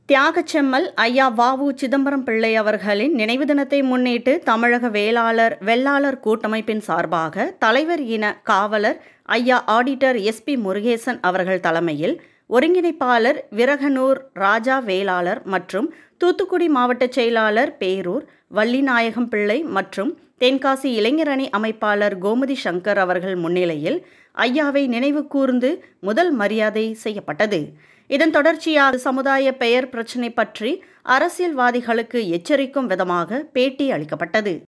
தியாகச்செம்மல் ஐயா வாவு சிதம்பரம் பிள்ளை அவர்களின் நினைவு தினத்தை முன்னிட்டு தமிழக வேளாளர் வெள்ளாளர் கூட்டமைப்பின் சார்பாக தலைவர் இன காவலர் ஐயா ஆடிட்டர் எஸ்பி முருகேசன் அவர்கள் தலைமையில் ஒருங்கிணைப்பாளர் விரகனூர் ராஜா வேளாளர் மற்றும் தூத்துக்குடி மாவட்ட செயலாளர் பேரூர் வள்ளிநாயகம் பிள்ளை மற்றும் தென்காசி இளைஞரணி அமைப்பாளர் கோமதி சங்கர் அவர்கள் முன்னிலையில் ஐயாவை நினைவு கூர்ந்து முதல் மரியாதை செய்யப்பட்டது இதன் தொடர்ச்சியாக சமுதாய பெயர் பிரச்சினை பற்றி அரசியல்வாதிகளுக்கு எச்சரிக்கும் விதமாக பேட்டி அளிக்கப்பட்டது